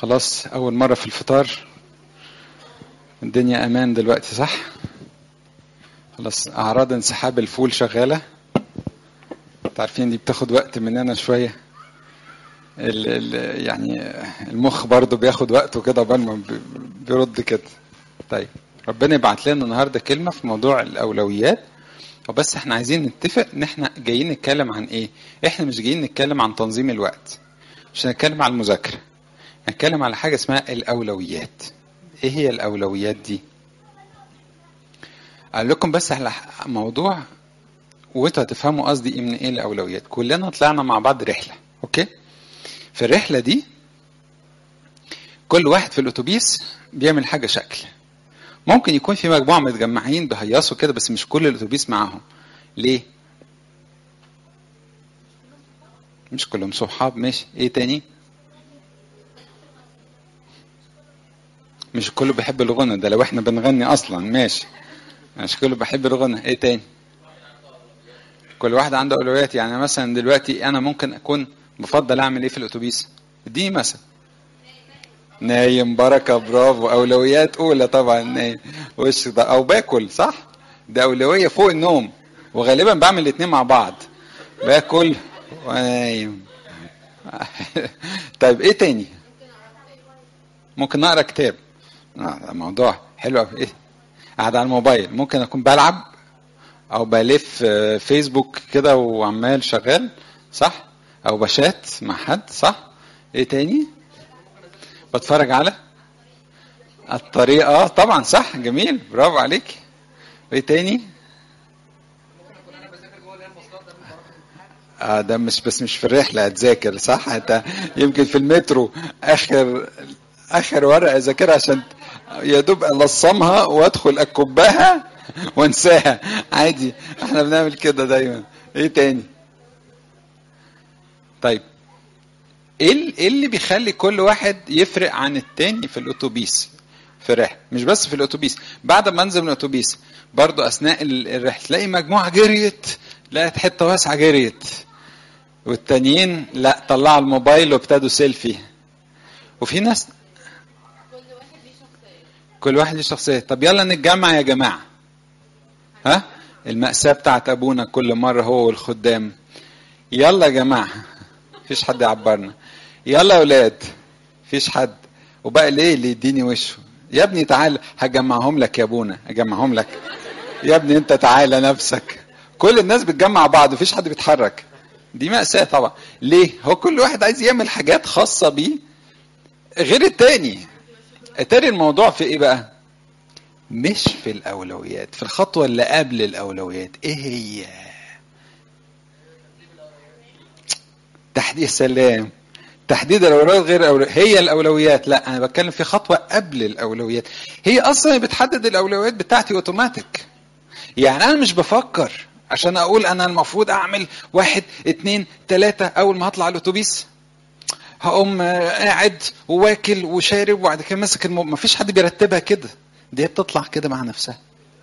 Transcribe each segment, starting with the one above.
خلاص أول مرة في الفطار الدنيا أمان دلوقتي صح؟ خلاص أعراض انسحاب الفول شغالة عارفين دي بتاخد وقت مننا شوية ال ال يعني المخ برضه بياخد وقته كده قبل ما بيرد كده طيب ربنا يبعت لنا النهارده كلمة في موضوع الأولويات وبس احنا عايزين نتفق ان احنا جايين نتكلم عن ايه احنا مش جايين نتكلم عن تنظيم الوقت مش هنتكلم على المذاكرة هنتكلم على حاجة اسمها الأولويات ايه هي الأولويات دي اقول لكم بس على موضوع وانتوا هتفهموا قصدي ايه من ايه الاولويات كلنا طلعنا مع بعض رحله اوكي في الرحله دي كل واحد في الاتوبيس بيعمل حاجه شكل ممكن يكون في مجموعه متجمعين بيهيصوا كده بس مش كل الاتوبيس معاهم ليه مش كلهم صحاب ماشي ايه تاني مش كله بيحب الغنى ده لو احنا بنغني اصلا ماشي مش كله بحب الغنى ايه تاني كل واحد عنده اولويات يعني مثلا دلوقتي انا ممكن اكون بفضل اعمل ايه في الاتوبيس اديني مثلا نايم بركة برافو أولويات أولى طبعا نايم وش ده أو باكل صح؟ ده أولوية فوق النوم وغالبا بعمل الاتنين مع بعض باكل ونايم طيب إيه تاني؟ ممكن أقرأ كتاب آه موضوع حلو أوي إيه؟ قاعد على الموبايل ممكن أكون بلعب او بلف فيسبوك كده وعمال شغال صح او بشات مع حد صح ايه تاني بتفرج على الطريقة طبعا صح جميل برافو عليك ايه تاني اه ده مش بس مش في الرحلة هتذاكر صح انت يمكن في المترو اخر اخر ورقة اذاكرها عشان يا دوب الصمها وادخل اكبها وانساها عادي احنا بنعمل كده دايما ايه تاني طيب ايه اللي بيخلي كل واحد يفرق عن التاني في الاتوبيس في الرحله مش بس في الاتوبيس بعد ما انزل من الاتوبيس برضو اثناء الرحله تلاقي مجموعه جريت لقيت حته واسعه جريت والتانيين لا طلعوا الموبايل وابتدوا سيلفي وفي ناس كل واحد ليه شخصيه طب يلا نتجمع يا جماعه ها المأساة بتاعت أبونا كل مرة هو والخدام يلا يا جماعة مفيش حد يعبرنا يلا يا ولاد مفيش حد وبقى ليه اللي يديني وشه يا ابني تعال هجمعهم لك يا ابونا هجمعهم لك يا ابني انت تعالى نفسك كل الناس بتجمع بعض مفيش حد بيتحرك دي مأساة طبعا ليه هو كل واحد عايز يعمل حاجات خاصة بيه غير التاني اتاري الموضوع في ايه بقى مش في الأولويات في الخطوة اللي قبل الأولويات إيه هي تحديد سلام تحديد الأولويات غير الأولويات هي الأولويات لا أنا بتكلم في خطوة قبل الأولويات هي أصلا بتحدد الأولويات بتاعتي أوتوماتيك يعني أنا مش بفكر عشان أقول أنا المفروض أعمل واحد اتنين تلاتة أول ما هطلع الأتوبيس هقوم قاعد وواكل وشارب وبعد كده ماسك الموبايل مفيش حد بيرتبها كده دي بتطلع كده مع نفسها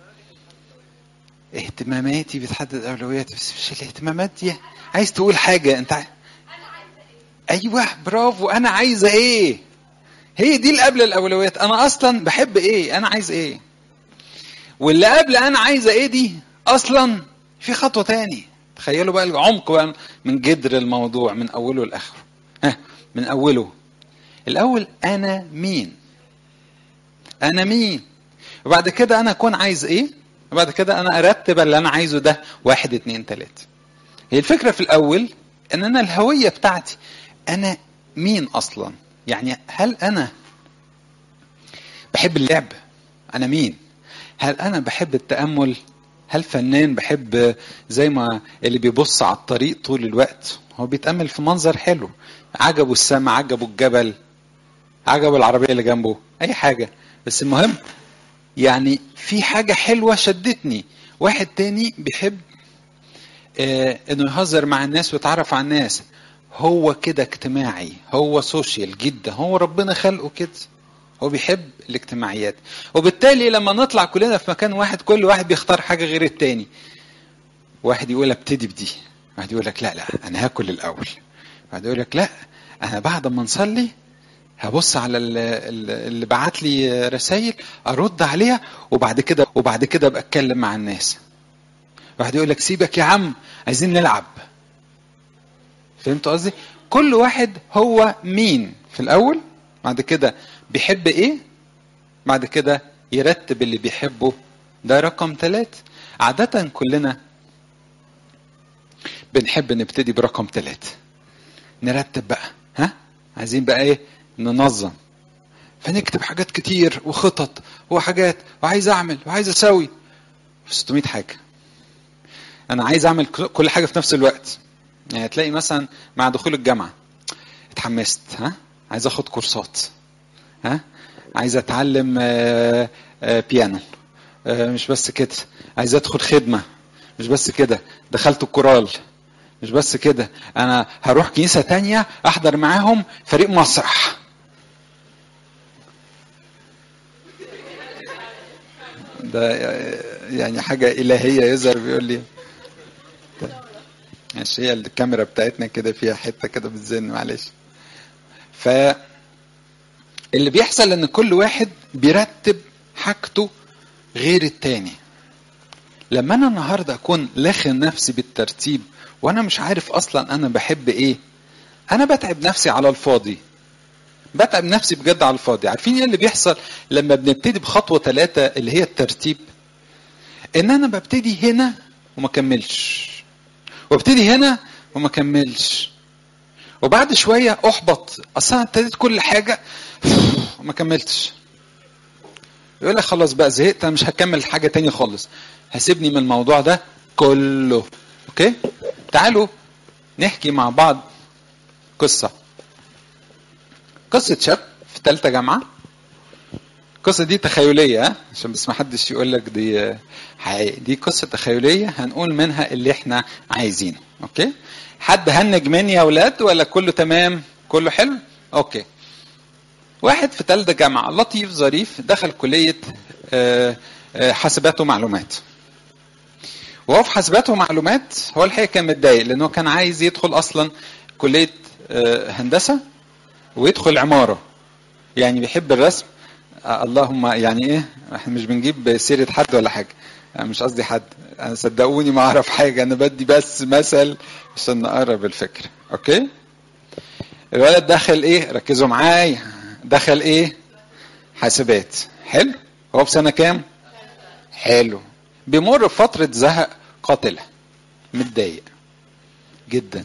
اهتماماتي بتحدد اولوياتي بس مش الاهتمامات دي عايز تقول حاجه انت ع... ايوه برافو انا عايزه ايه هي دي اللي قبل الاولويات انا اصلا بحب ايه انا عايز ايه واللي قبل انا عايزه ايه دي اصلا في خطوه تاني تخيلوا بقى العمق بقى من جذر الموضوع من اوله لاخره ها من اوله الاول انا مين انا مين وبعد كده انا اكون عايز ايه وبعد كده انا ارتب اللي انا عايزه ده واحد اتنين تلاته هي الفكره في الاول ان انا الهويه بتاعتي انا مين اصلا يعني هل انا بحب اللعب انا مين هل انا بحب التامل هل فنان بحب زي ما اللي بيبص على الطريق طول الوقت هو بيتامل في منظر حلو عجبه السماء عجبه الجبل عجبه العربيه اللي جنبه اي حاجه بس المهم يعني في حاجة حلوة شدتني واحد تاني بيحب آه انه يهزر مع الناس ويتعرف على الناس هو كده اجتماعي هو سوشيال جدا هو ربنا خلقه كده هو بيحب الاجتماعيات وبالتالي لما نطلع كلنا في مكان واحد كل واحد بيختار حاجة غير التاني واحد يقول ابتدي بدي واحد يقول لك لا لا انا هاكل الاول واحد يقول لك لا انا بعد ما نصلي هبص على ال- ال- اللي بعت لي رسائل ارد عليها وبعد كده وبعد كده ابقى اتكلم مع الناس واحد يقول لك سيبك يا عم عايزين نلعب فهمت قصدي كل واحد هو مين في الاول بعد كده بيحب ايه بعد كده يرتب اللي بيحبه ده رقم ثلاثة عادة كلنا بنحب نبتدي برقم ثلاثة نرتب بقى ها عايزين بقى ايه ننظم فنكتب حاجات كتير وخطط وحاجات وعايز اعمل وعايز اسوي 600 حاجه انا عايز اعمل كل حاجه في نفس الوقت يعني تلاقي مثلا مع دخول الجامعه اتحمست ها عايز اخد كورسات ها عايز اتعلم آه، آه، بيانو آه، مش بس كده عايز ادخل خدمه مش بس كده دخلت الكورال مش بس كده انا هروح كنيسه تانية احضر معاهم فريق مسرح ده يعني حاجه الهيه يظهر بيقول لي مش هي الكاميرا بتاعتنا كده فيها حته كده بتزن معلش ف اللي بيحصل ان كل واحد بيرتب حاجته غير التاني لما انا النهارده اكون لاخن نفسي بالترتيب وانا مش عارف اصلا انا بحب ايه انا بتعب نفسي على الفاضي بتعب نفسي بجد على الفاضي عارفين ايه اللي بيحصل لما بنبتدي بخطوه ثلاثه اللي هي الترتيب ان انا ببتدي هنا وما كملش وابتدي هنا وما كملش وبعد شويه احبط اصل انا ابتديت كل حاجه وما كملتش يقول لك خلاص بقى زهقت انا مش هكمل حاجه تانية خالص هسيبني من الموضوع ده كله اوكي تعالوا نحكي مع بعض قصه قصه شاب في ثالثه جامعه القصه دي تخيليه ها عشان بس ما حدش يقول لك دي حقيقي دي قصه تخيليه هنقول منها اللي احنا عايزينه اوكي حد هنج مني يا اولاد ولا كله تمام كله حلو اوكي واحد في ثالثه جامعه لطيف ظريف دخل كليه آه، آه، حاسبات ومعلومات وهو في حاسبات ومعلومات هو الحقيقه كان متضايق لانه كان عايز يدخل اصلا كليه آه، هندسه ويدخل عماره يعني بيحب الرسم آه، اللهم يعني ايه احنا مش بنجيب سيره حد ولا حاجه أنا مش قصدي حد أنا صدقوني ما اعرف حاجه انا بدي بس مثل عشان نقرب الفكره اوكي الولد دخل ايه ركزوا معايا دخل ايه حاسبات حلو هو في سنه كام حلو بيمر بفتره زهق قاتله متضايق جدا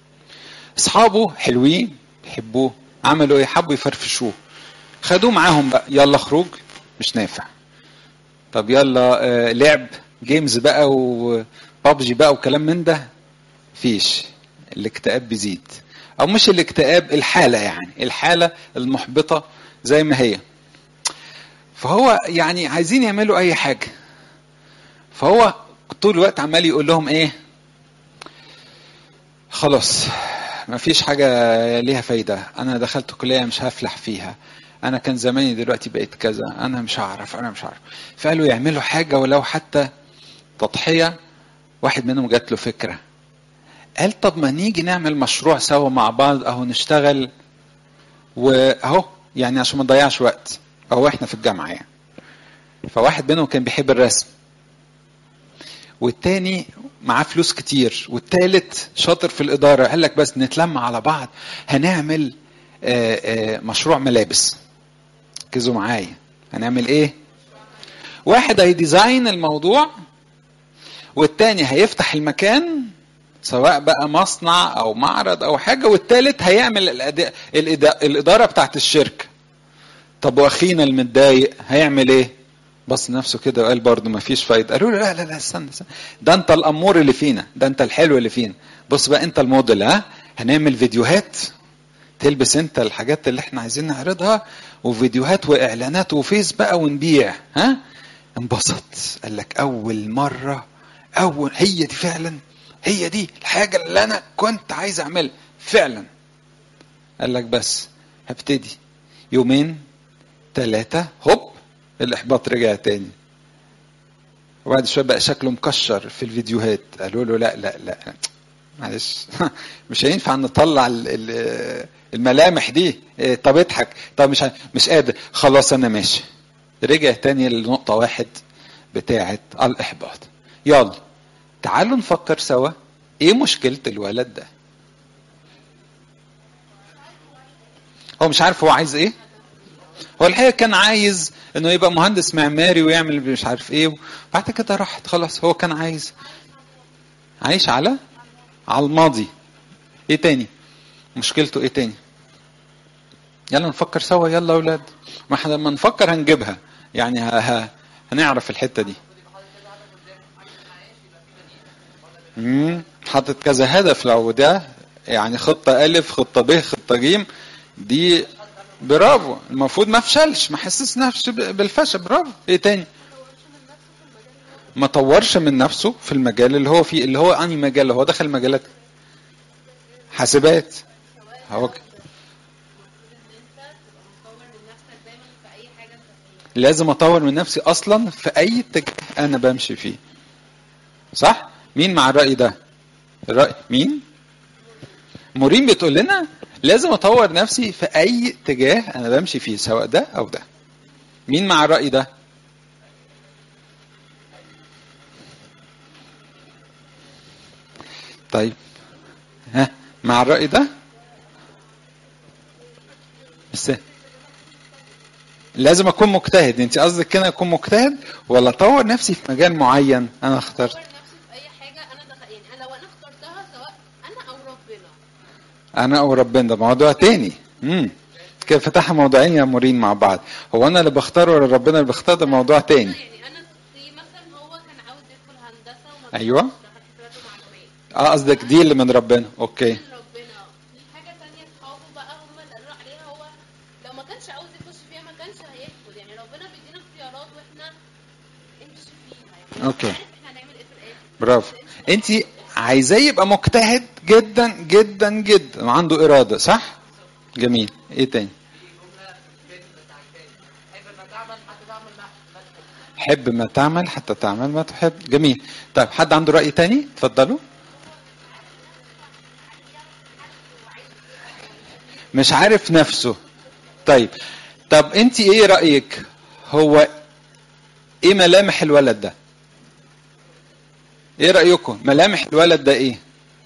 اصحابه حلوين بيحبوه عملوا ايه حبوا يفرفشوه خدوه معاهم بقى يلا خروج مش نافع طب يلا آه لعب جيمز بقى وبابجي بقى وكلام من ده فيش الاكتئاب بيزيد او مش الاكتئاب الحاله يعني الحاله المحبطه زي ما هي فهو يعني عايزين يعملوا اي حاجه فهو طول الوقت عمال يقول لهم ايه خلاص ما فيش حاجة ليها فايدة أنا دخلت كلية مش هفلح فيها أنا كان زماني دلوقتي بقيت كذا أنا مش هعرف أنا مش هعرف فقالوا يعملوا حاجة ولو حتى تضحية واحد منهم جات له فكرة قال طب ما نيجي نعمل مشروع سوا مع بعض أهو نشتغل وأهو يعني عشان ما نضيعش وقت أهو إحنا في الجامعة يعني فواحد منهم كان بيحب الرسم والتاني معاه فلوس كتير والتالت شاطر في الإدارة قال لك بس نتلم على بعض هنعمل آآ آآ مشروع ملابس ركزوا معايا هنعمل ايه واحد هيديزاين الموضوع والتاني هيفتح المكان سواء بقى مصنع او معرض او حاجة والتالت هيعمل الأداء الإدارة بتاعت الشركة طب واخينا المتضايق هيعمل ايه بص نفسه كده وقال برضه ما فيش فايده قالوا له لا لا لا استنى, استنى ده انت الامور اللي فينا ده انت الحلو اللي فينا بص بقى انت الموديل ها هنعمل فيديوهات تلبس انت الحاجات اللي احنا عايزين نعرضها وفيديوهات واعلانات وفيس بقى ونبيع ها انبسط قال لك اول مره اول هي دي فعلا هي دي الحاجه اللي انا كنت عايز اعملها فعلا قال لك بس هبتدي يومين ثلاثه هوب الاحباط رجع تاني وبعد شويه بقى شكله مكشر في الفيديوهات قالوا له لا لا لا معلش مش هينفع نطلع ال- ال- الملامح دي إيه، طب اضحك طب مش ه- مش قادر خلاص انا ماشي رجع تاني لنقطة واحد بتاعة الإحباط يلا تعالوا نفكر سوا ايه مشكلة الولد ده هو مش عارف هو عايز ايه هو الحقيقة كان عايز انه يبقى مهندس معماري ويعمل مش عارف ايه بعد كده راحت خلاص هو كان عايز عايش على على الماضي ايه تاني مشكلته ايه تاني يلا نفكر سوا يلا يا اولاد ما احنا لما نفكر هنجيبها يعني ها ها هنعرف الحته دي امم حاطط كذا هدف لو ده يعني خطه الف خطه ب خطه ج دي برافو المفروض ما فشلش ما حسس نفسه ب- بالفشل برافو ايه تاني ما طورش من نفسه في المجال اللي هو فيه اللي هو انهي مجال اللي هو دخل مجالات حاسبات هو ك- لازم اطور من نفسي اصلا في اي اتجاه انا بمشي فيه صح مين مع الراي ده الراي مين مورين بتقول لنا لازم اطور نفسي في اي اتجاه انا بمشي فيه سواء ده او ده مين مع الراي ده طيب ها مع الراي ده بس لازم اكون مجتهد انت قصدك كده اكون مجتهد ولا اطور نفسي في مجال معين انا اخترت اطور نفسي في اي حاجه انا دخل يعني انا لو انا اخترتها سواء انا او ربنا انا او ربنا ده موضوع تاني امم كده فتحنا موضوعين يا مورين مع بعض هو انا اللي بختار ولا ربنا اللي بيختار ده موضوع تاني يعني انا في مثلا هو كان عاوز يدخل هندسه وما أيوة. دخلش، دخل حسابات ومعلومات اه قصدك دي اللي من ربنا اوكي من ربنا في حاجه تانية اصحابه بقى هم اللي قالوا عليها هو لو ما كانش عاوز يخش فيها ما كانش هيدخل يعني ربنا بيدينا اختيارات واحنا امشي فيها يعني أوكي. عارف احنا هنعمل ايه في الاخر برافو انت عايزاه يبقى مجتهد جدا جدا جدا وعنده اراده صح جميل ايه تاني حب ما تعمل حتى تعمل ما تحب جميل طيب حد عنده رأي تاني اتفضلوا مش عارف نفسه طيب طب انت ايه رأيك هو ايه ملامح الولد ده ايه رأيكم ملامح الولد ده ايه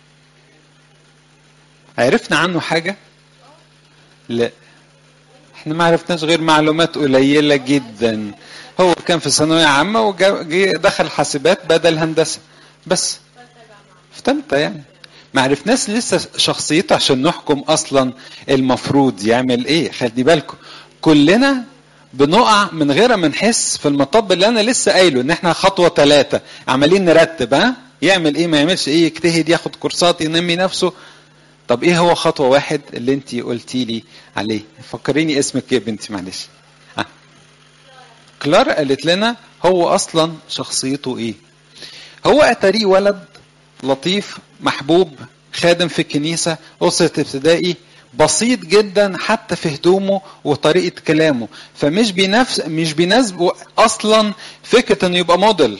عرفنا عنه حاجة لا احنا ما عرفناش غير معلومات قليلة جدا هو كان في ثانوية عامة ودخل حاسبات بدل هندسة بس في تالتة يعني ما عرفناش لسه شخصيته عشان نحكم اصلا المفروض يعمل ايه خلي بالكم كلنا بنقع من غير ما نحس في المطب اللي انا لسه قايله ان احنا خطوه ثلاثه عمالين نرتب ها يعمل ايه ما يعملش ايه يجتهد ياخد كورسات ينمي نفسه طب ايه هو خطوه واحد اللي انت قلتي لي عليه فكريني اسمك ايه يا بنتي معلش ها كلارا قالت لنا هو اصلا شخصيته ايه هو اتاريه ولد لطيف محبوب خادم في الكنيسه اسره ابتدائي بسيط جدا حتى في هدومه وطريقه كلامه فمش بينفس مش بيناسبه اصلا فكره انه يبقى موديل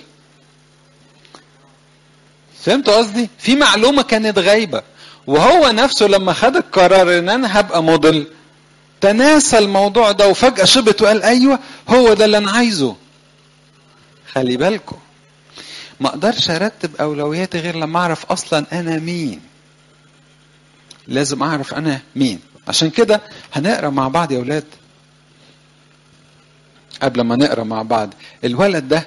فهمتوا قصدي في معلومه كانت غايبه وهو نفسه لما خد القرار ان انا هبقى موديل تناسى الموضوع ده وفجاه شبط وقال ايوه هو ده اللي انا عايزه خلي بالكم ما اقدرش ارتب اولوياتي غير لما اعرف اصلا انا مين لازم اعرف انا مين عشان كده هنقرا مع بعض يا اولاد قبل ما نقرا مع بعض الولد ده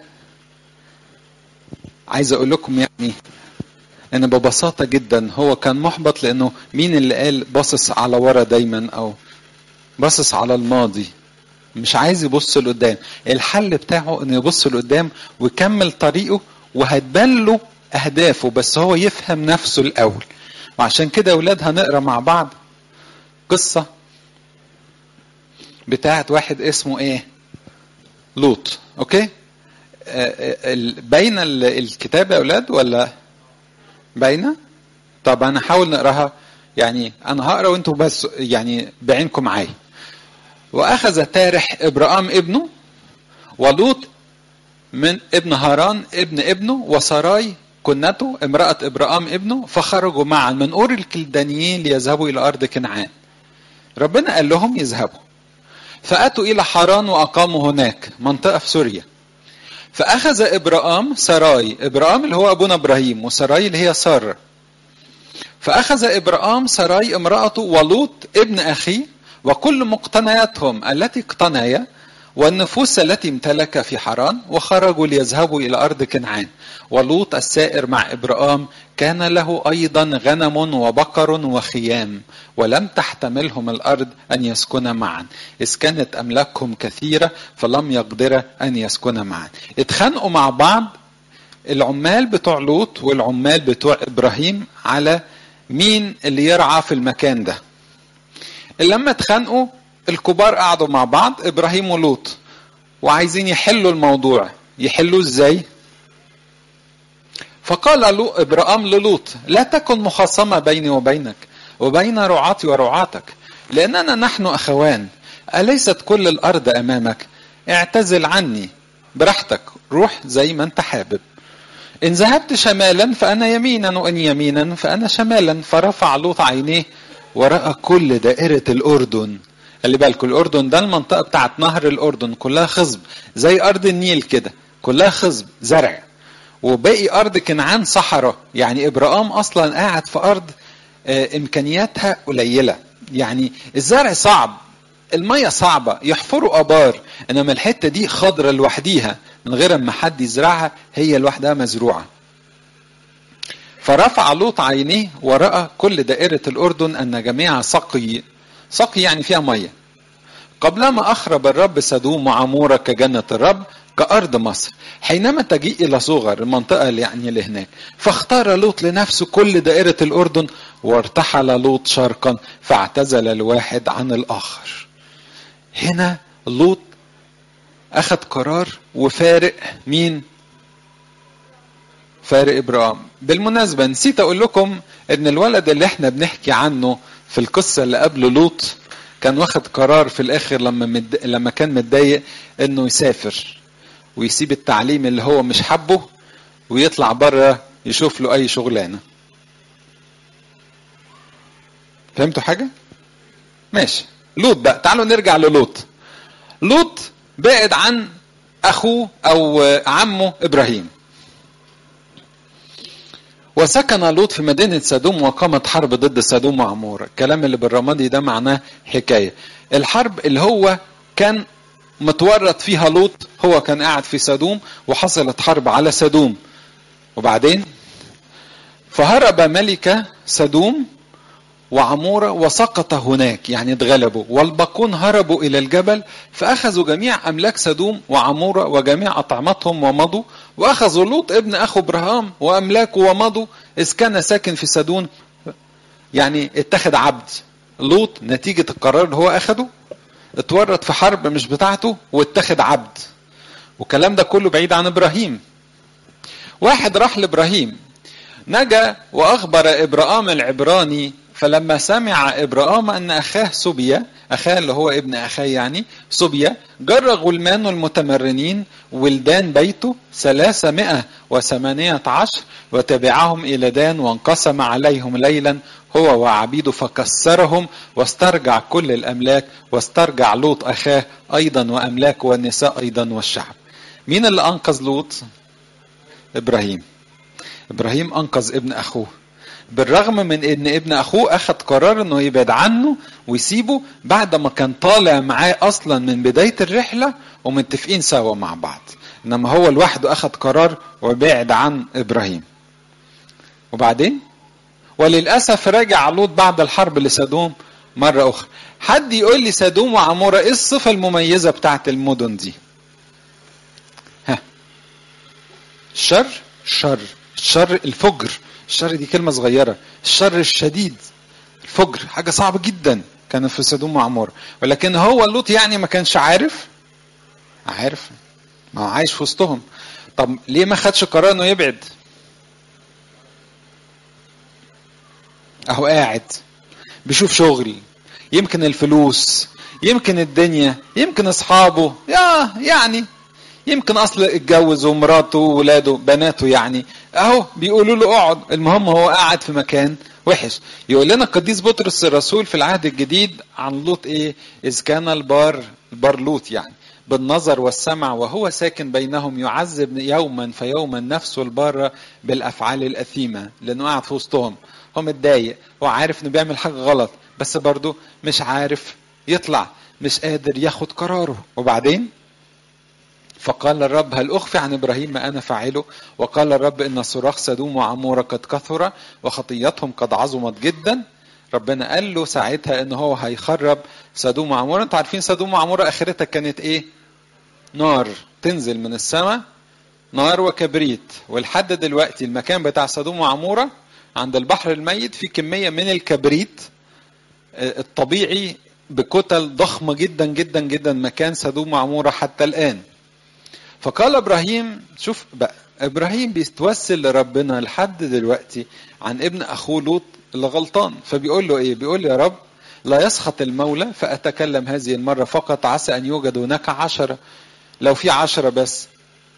عايز اقول لكم يعني ان ببساطه جدا هو كان محبط لانه مين اللي قال باصص على ورا دايما او باصص على الماضي مش عايز يبص لقدام الحل بتاعه انه يبص لقدام ويكمل طريقه وهتبان له اهدافه بس هو يفهم نفسه الاول وعشان كده يا اولاد هنقرا مع بعض قصه بتاعت واحد اسمه ايه لوط اوكي باينه الكتاب يا اولاد ولا باينه طب انا هحاول نقراها يعني انا هقرا وانتوا بس يعني بعينكم معايا واخذ تارح ابرام ابنه ولوط من ابن هاران ابن ابنه وسراي كنته امرأة إبرام ابنه فخرجوا معا من أور الكلدانيين ليذهبوا إلى أرض كنعان ربنا قال لهم يذهبوا فأتوا إلى حران وأقاموا هناك منطقة في سوريا فأخذ إبرام سراي إبرام اللي هو أبونا إبراهيم وسراي اللي هي سارة فأخذ إبرام سراي امرأته ولوط ابن أخيه وكل مقتنياتهم التي اقتنيا والنفوس التي امتلك في حران وخرجوا ليذهبوا إلى أرض كنعان ولوط السائر مع إبرام كان له أيضا غنم وبقر وخيام ولم تحتملهم الأرض أن يسكن معا إذ كانت أملاكهم كثيرة فلم يقدر أن يسكن معا اتخانقوا مع بعض العمال بتوع لوط والعمال بتوع إبراهيم على مين اللي يرعى في المكان ده لما اتخانقوا الكبار قعدوا مع بعض ابراهيم ولوط وعايزين يحلوا الموضوع يحلوه ازاي فقال لو ابراهام للوط لا تكن مخاصمة بيني وبينك وبين رعاتي ورعاتك لأننا نحن أخوان أليست كل الأرض أمامك اعتزل عني براحتك روح زي ما انت حابب إن ذهبت شمالا فأنا يمينا وإن يمينا فأنا شمالا فرفع لوط عينيه ورأى كل دائرة الأردن خلي بالكم الأردن ده المنطقة بتاعت نهر الأردن كلها خصب زي أرض النيل كده كلها خصب زرع وباقي أرض كنعان صحراء يعني إبراهام أصلا قاعد في أرض إمكانياتها قليلة يعني الزرع صعب المية صعبة يحفروا أبار إنما الحتة دي خضرة لوحديها من غير ما حد يزرعها هي لوحدها مزروعة فرفع لوط عينيه ورأى كل دائرة الأردن أن جميع سقي سقي يعني فيها مية قبلما أخرب الرب سدوم وعمورة كجنة الرب كأرض مصر حينما تجيء إلى صغر المنطقة اللي يعني اللي هناك فاختار لوط لنفسه كل دائرة الأردن وارتحل لوط شرقا فاعتزل الواحد عن الآخر هنا لوط أخذ قرار وفارق مين فارق إبراهيم بالمناسبة نسيت أقول لكم إن الولد اللي احنا بنحكي عنه في القصة اللي قبل لوط كان واخد قرار في الآخر لما مد... لما كان متضايق إنه يسافر ويسيب التعليم اللي هو مش حبه ويطلع بره يشوف له أي شغلانة فهمتوا حاجة؟ ماشي لوط بقى تعالوا نرجع للوط لوط بعد عن أخوه أو عمه إبراهيم وسكن لوط في مدينة سدوم وقامت حرب ضد سدوم وعمورة الكلام اللي بالرمادي ده معناه حكاية الحرب اللي هو كان متورط فيها لوط هو كان قاعد في سدوم وحصلت حرب على سدوم وبعدين فهرب ملك سدوم وعمورة وسقط هناك يعني اتغلبوا والباقون هربوا إلى الجبل فأخذوا جميع أملاك سدوم وعمورة وجميع أطعمتهم ومضوا وأخذوا لوط ابن أخو إبراهام وأملاكه ومضوا إذ كان ساكن في سدون يعني اتخذ عبد لوط نتيجة القرار اللي هو أخده اتورط في حرب مش بتاعته واتخذ عبد والكلام ده كله بعيد عن إبراهيم واحد راح لإبراهيم نجا وأخبر إبراهام العبراني فلما سمع إبراهام أن أخاه سبيا أخاه اللي هو ابن أخاه يعني سبيا جر غلمان المتمرنين ولدان بيته ثلاثمائة وثمانية عشر وتبعهم إلى دان وانقسم عليهم ليلا هو وعبيده فكسرهم واسترجع كل الأملاك واسترجع لوط أخاه أيضا وأملاك والنساء أيضا والشعب مين اللي أنقذ لوط إبراهيم إبراهيم أنقذ ابن أخوه بالرغم من ان ابن اخوه اخذ قرار انه يبعد عنه ويسيبه بعد ما كان طالع معاه اصلا من بدايه الرحله ومتفقين سوا مع بعض انما هو لوحده اخذ قرار وبعد عن ابراهيم وبعدين وللاسف رجع لوط بعد الحرب لسدوم مره اخرى حد يقول لي سدوم وعموره ايه الصفه المميزه بتاعت المدن دي ها الشر شر الشر الفجر الشر دي كلمة صغيرة الشر الشديد الفجر حاجة صعبة جدا كان في سدوم وعمورة ولكن هو لوط يعني ما كانش عارف عارف ما هو عايش في وسطهم طب ليه ما خدش قرار انه يبعد اهو قاعد بيشوف شغل يمكن الفلوس يمكن الدنيا يمكن اصحابه يا يعني يمكن اصل اتجوز ومراته وولاده بناته يعني اهو بيقولوا له اقعد المهم هو قاعد في مكان وحش يقول لنا القديس بطرس الرسول في العهد الجديد عن لوط ايه اذ كان البار البار لوط يعني بالنظر والسمع وهو ساكن بينهم يعذب يوما فيوما نفسه البارة بالافعال الاثيمه لانه قاعد في وسطهم هو متضايق هو عارف انه بيعمل حاجه غلط بس برضه مش عارف يطلع مش قادر ياخد قراره وبعدين فقال الرب هل أخفي عن إبراهيم ما أنا فاعله وقال الرب إن صراخ سدوم وعمورة قد كثر وخطيتهم قد عظمت جدا ربنا قال له ساعتها ان هو هيخرب سدوم وعمورة انتوا عارفين سدوم وعمورة اخرتها كانت ايه نار تنزل من السماء نار وكبريت ولحد دلوقتي المكان بتاع سدوم وعمورة عند البحر الميت في كمية من الكبريت الطبيعي بكتل ضخمة جدا جدا جدا مكان سدوم وعمورة حتى الآن فقال ابراهيم شوف بقى ابراهيم بيتوسل لربنا لحد دلوقتي عن ابن اخوه لوط اللي غلطان فبيقول له ايه بيقول له يا رب لا يسخط المولى فاتكلم هذه المره فقط عسى ان يوجد هناك عشرة لو في عشرة بس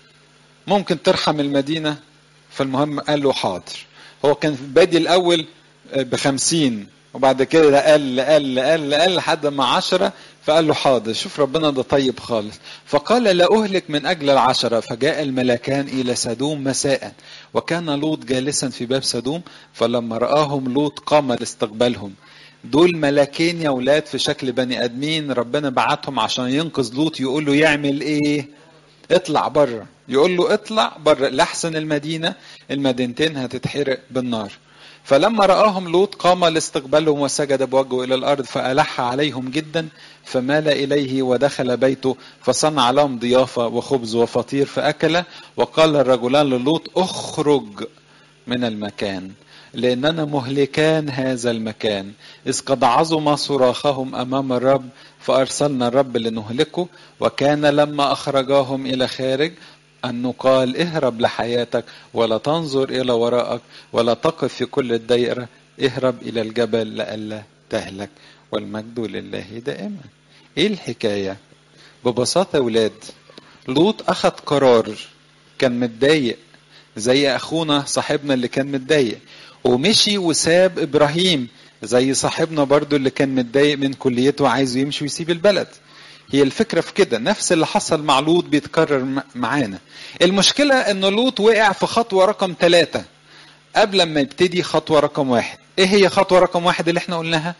ممكن ترحم المدينة فالمهم قال له حاضر هو كان بادي الأول بخمسين وبعد كده قال قال قال قال لحد ما عشرة فقال له حاضر شوف ربنا ده طيب خالص فقال لا أهلك من أجل العشرة فجاء الملكان إلى سدوم مساء وكان لوط جالسا في باب سدوم فلما رآهم لوط قام لاستقبالهم دول ملاكين يا ولاد في شكل بني ادمين ربنا بعتهم عشان ينقذ لوط يقول له يعمل ايه اطلع بره يقول له اطلع بره لاحسن المدينه المدينتين هتتحرق بالنار فلما رآهم لوط قام لاستقبالهم وسجد بوجهه إلى الأرض فألح عليهم جدا فمال إليه ودخل بيته فصنع لهم ضيافة وخبز وفطير فأكل وقال الرجلان للوط اخرج من المكان لأننا مهلكان هذا المكان إذ قد عظم صراخهم أمام الرب فأرسلنا الرب لنهلكه وكان لما أخرجاهم إلى خارج أنه قال اهرب لحياتك ولا تنظر إلى وراءك ولا تقف في كل الدائرة اهرب إلى الجبل لئلا تهلك والمجد لله دائما إيه الحكاية ببساطة ولاد لوط أخذ قرار كان متضايق زي أخونا صاحبنا اللي كان متضايق ومشي وساب إبراهيم زي صاحبنا برضو اللي كان متضايق من كليته عايز يمشي ويسيب البلد هي الفكرة في كده نفس اللي حصل مع لوط بيتكرر معانا المشكلة ان لوط وقع في خطوة رقم ثلاثة قبل ما يبتدي خطوة رقم واحد ايه هي خطوة رقم واحد اللي احنا قلناها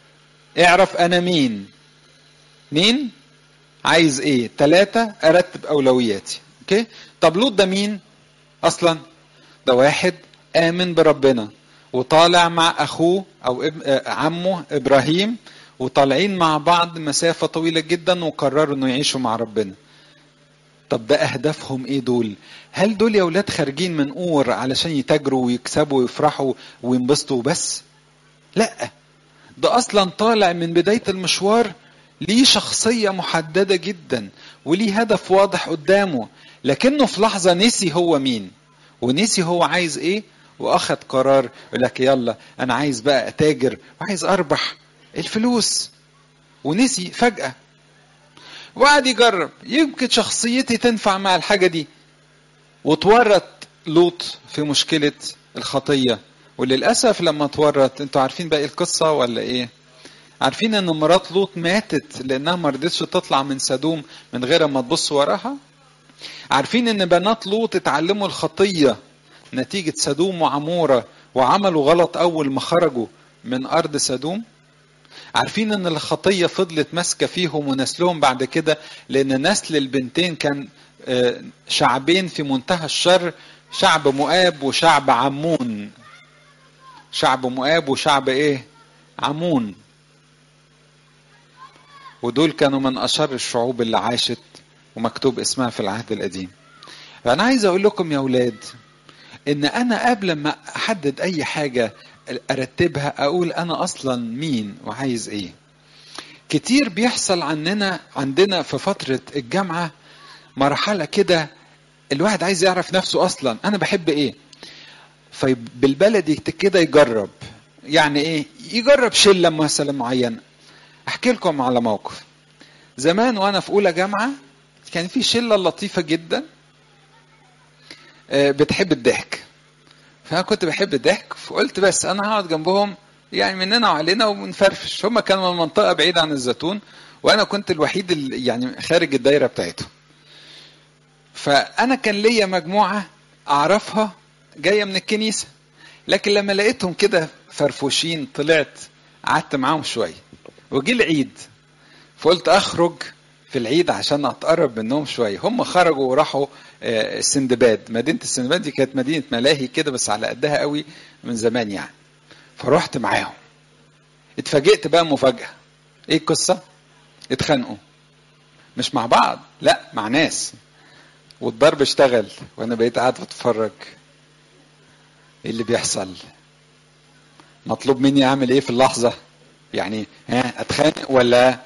اعرف انا مين مين عايز ايه ثلاثة ارتب اولوياتي اوكي طب لوط ده مين اصلا ده واحد امن بربنا وطالع مع اخوه او اب... عمه ابراهيم وطالعين مع بعض مسافة طويلة جدا وقرروا انه يعيشوا مع ربنا طب ده اهدافهم ايه دول هل دول يا ولاد خارجين من اور علشان يتاجروا ويكسبوا ويفرحوا وينبسطوا بس لا ده اصلا طالع من بداية المشوار ليه شخصية محددة جدا وليه هدف واضح قدامه لكنه في لحظة نسي هو مين ونسي هو عايز ايه واخد قرار يقول لك يلا انا عايز بقى اتاجر وعايز اربح الفلوس ونسي فجأة وقعد يجرب يمكن شخصيتي تنفع مع الحاجة دي وتورط لوط في مشكلة الخطية وللأسف لما تورط انتوا عارفين باقي القصة ولا ايه عارفين ان مرات لوط ماتت لانها ما رضتش تطلع من سدوم من غير ما تبص وراها عارفين ان بنات لوط اتعلموا الخطية نتيجة سدوم وعمورة وعملوا غلط اول ما خرجوا من ارض سدوم عارفين ان الخطيه فضلت ماسكه فيهم ونسلهم بعد كده لان نسل البنتين كان شعبين في منتهى الشر شعب مؤاب وشعب عمون شعب مؤاب وشعب ايه عمون ودول كانوا من اشر الشعوب اللي عاشت ومكتوب اسمها في العهد القديم فانا عايز اقول لكم يا اولاد ان انا قبل ما احدد اي حاجه ارتبها اقول انا اصلا مين وعايز ايه كتير بيحصل عننا عندنا في فترة الجامعة مرحلة كده الواحد عايز يعرف نفسه اصلا انا بحب ايه فبالبلدي كده يجرب يعني ايه يجرب شلة مثلا معينة احكي لكم على موقف زمان وانا في اولى جامعة كان في شله لطيفه جدا آه، بتحب الضحك فانا كنت بحب الضحك فقلت بس انا هقعد جنبهم يعني مننا وعلينا ونفرفش هم كانوا من منطقه بعيده عن الزيتون وانا كنت الوحيد اللي يعني خارج الدايره بتاعتهم فانا كان ليا مجموعه اعرفها جايه من الكنيسه لكن لما لقيتهم كده فرفوشين طلعت قعدت معاهم شويه وجي العيد فقلت اخرج في العيد عشان اتقرب منهم شويه هم خرجوا وراحوا آه، السندباد مدينه السندباد دي كانت مدينه ملاهي كده بس على قدها قوي من زمان يعني فرحت معاهم اتفاجئت بقى مفاجاه ايه القصه اتخانقوا مش مع بعض لا مع ناس والضرب اشتغل وانا بقيت قاعد بتفرج ايه اللي بيحصل مطلوب مني اعمل ايه في اللحظه يعني ها اتخانق ولا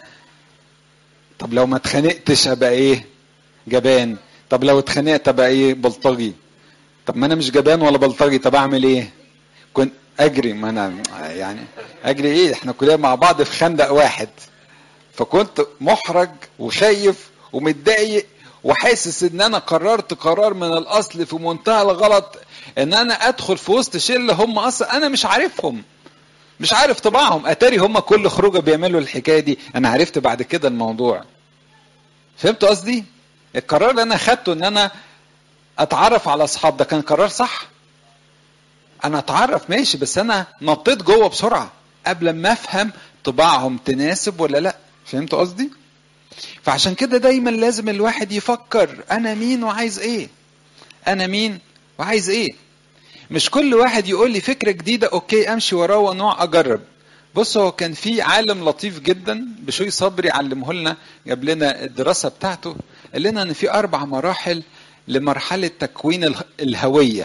طب لو ما اتخانقتش ابقى ايه جبان طب لو اتخانقت ابقى ايه بلطجي طب ما انا مش جبان ولا بلطجي طب اعمل ايه كنت اجري ما انا يعني اجري ايه احنا كلنا مع بعض في خندق واحد فكنت محرج وخايف ومتضايق وحاسس ان انا قررت قرار من الاصل في منتهى الغلط ان انا ادخل في وسط شله هم اصلا انا مش عارفهم مش عارف طباعهم اتاري هم كل خروجه بيعملوا الحكايه دي انا عرفت بعد كده الموضوع فهمت قصدي القرار اللي انا خدته ان انا اتعرف على اصحاب ده كان قرار صح انا اتعرف ماشي بس انا نطيت جوه بسرعه قبل ما افهم طباعهم تناسب ولا لا فهمت قصدي فعشان كده دايما لازم الواحد يفكر انا مين وعايز ايه انا مين وعايز ايه مش كل واحد يقول لي فكره جديده اوكي امشي وراه ونوع اجرب بص هو كان في عالم لطيف جدا بشوي صبري علمه لنا جاب لنا الدراسه بتاعته قال لنا ان في اربع مراحل لمرحله تكوين اله- الهويه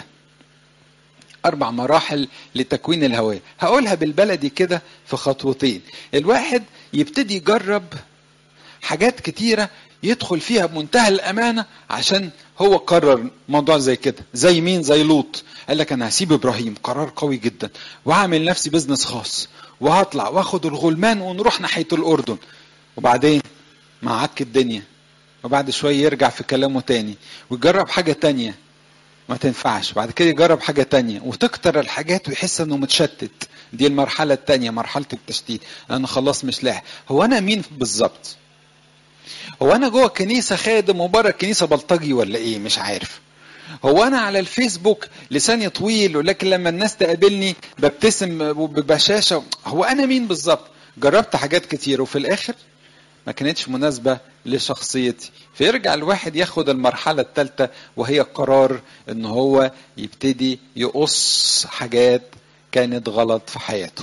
اربع مراحل لتكوين الهويه هقولها بالبلدي كده في خطوتين الواحد يبتدي يجرب حاجات كتيره يدخل فيها بمنتهى الامانه عشان هو قرر موضوع زي كده زي مين زي لوط قال لك انا هسيب ابراهيم قرار قوي جدا واعمل نفسي بزنس خاص وهطلع واخد الغلمان ونروح ناحيه الاردن وبعدين معك الدنيا وبعد شويه يرجع في كلامه تاني ويجرب حاجه تانية ما تنفعش بعد كده يجرب حاجة تانية وتكتر الحاجات ويحس انه متشتت دي المرحلة التانية مرحلة التشتيت انا خلاص مش لاحق هو انا مين بالظبط هو انا جوه الكنيسة خادم وبره الكنيسة بلطجي ولا ايه مش عارف هو انا على الفيسبوك لساني طويل ولكن لما الناس تقابلني ببتسم ببشاشة هو انا مين بالظبط جربت حاجات كتير وفي الاخر ما كانتش مناسبة لشخصيتي فيرجع الواحد ياخد المرحلة الثالثة وهي قرار ان هو يبتدي يقص حاجات كانت غلط في حياته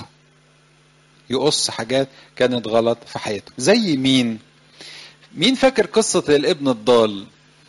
يقص حاجات كانت غلط في حياته زي مين مين فاكر قصة الابن الضال